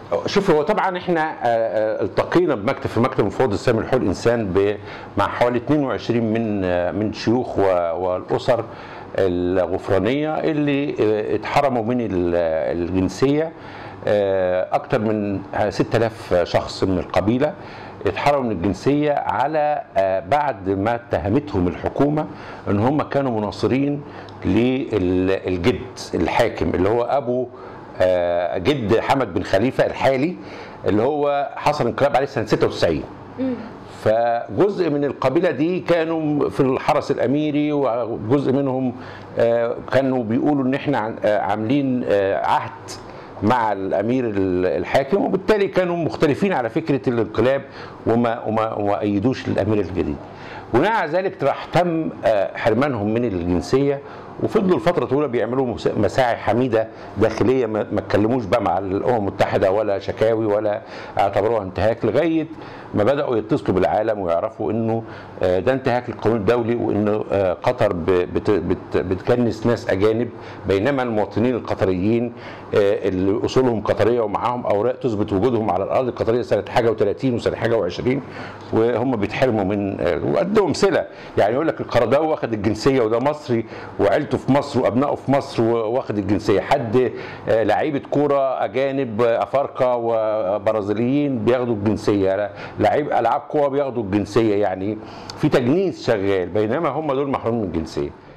شوف هو طبعا احنا آه، آه، التقينا بمكتب في مكتب مفوض السامي لحقوق الانسان ب- مع حوالي 22 من آه، من شيوخ و- والاسر الغفرانيه اللي آه، اتحرموا من ال- الجنسيه آه، اكتر من 6000 شخص من القبيله اتحرموا من الجنسيه على آه، بعد ما اتهمتهم الحكومه ان هم كانوا مناصرين للجد الحاكم اللي هو ابو آه، جد حمد بن خليفه الحالي اللي هو حصل انقلاب عليه سنه 96 فجزء من القبيله دي كانوا في الحرس الاميري وجزء منهم آه، كانوا بيقولوا ان احنا عن- آه، عاملين آه، عهد مع الامير ال- الحاكم وبالتالي كانوا مختلفين على فكره الانقلاب وما وما وما ايدوش الامير الجديد. بناء على ذلك راح تم آه، حرمانهم من الجنسيه وفضلوا الفتره طويله بيعملوا مس- مساعي حميده داخليه ما ما اتكلموش بقى مع الامم المتحده ولا شكاوي ولا اعتبروها انتهاك لغايه ما بداوا يتصلوا بالعالم ويعرفوا انه آه، ده انتهاك للقانون الدولي وانه آه، قطر ب- بت- بت- بتكنس ناس اجانب بينما المواطنين القطريين آه، اللي اصولهم قطريه ومعاهم اوراق تثبت وجودهم على الارض القطريه سنه حاجه و30 وسنه حاجه و20 وهم بيتحرموا من آه، وقدوا امثله يعني يقول لك القرضاوي واخد الجنسيه وده مصري وعيلته في مصر وابنائه في مصر واخد الجنسيه حد آه، لعيبه كوره اجانب آه، افارقه وبرازيليين بياخدوا الجنسيه لعيب العاب قوه بياخدوا الجنسيه يعني في تجنيس شغال بينما هم دول محرومين من الجنسيه